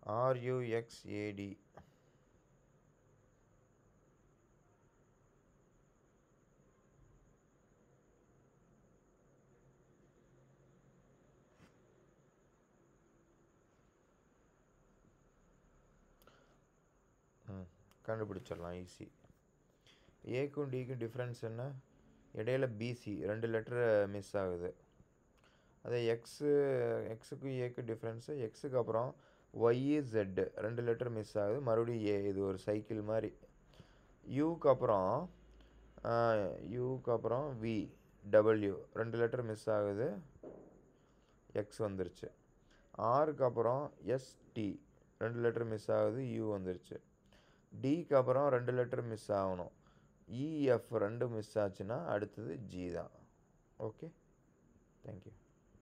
ஆர்யூஎக்ஸ்ஏடி ம் கண்டுபிடிச்சிடலாம் ஈஸி ஏக்கும் டிக்கும் டிஃப்ரென்ஸ் என்ன இடையில பிசி ரெண்டு லெட்டர் மிஸ் ஆகுது அதே எக்ஸு எக்ஸுக்கும் ஏக்கு டிஃப்ரென்ஸு எக்ஸுக்கு அப்புறம் ஒய்இ ஜெட்டு ரெண்டு லெட்டர் மிஸ் ஆகுது மறுபடியும் ஏ இது ஒரு சைக்கிள் மாதிரி யூக்கு அப்புறம் யூக்கு அப்புறம் வி டபிள்யூ ரெண்டு லெட்டர் மிஸ் ஆகுது எக்ஸ் வந்துருச்சு ஆருக்கு அப்புறம் எஸ்டி ரெண்டு லெட்டர் மிஸ் ஆகுது யூ வந்துருச்சு டிக்கு அப்புறம் ரெண்டு லெட்டர் மிஸ் ஆகணும் இஎஃப் ரெண்டு மிஸ் ஆச்சுன்னா அடுத்தது ஜி தான் ஓகே தேங்க்யூ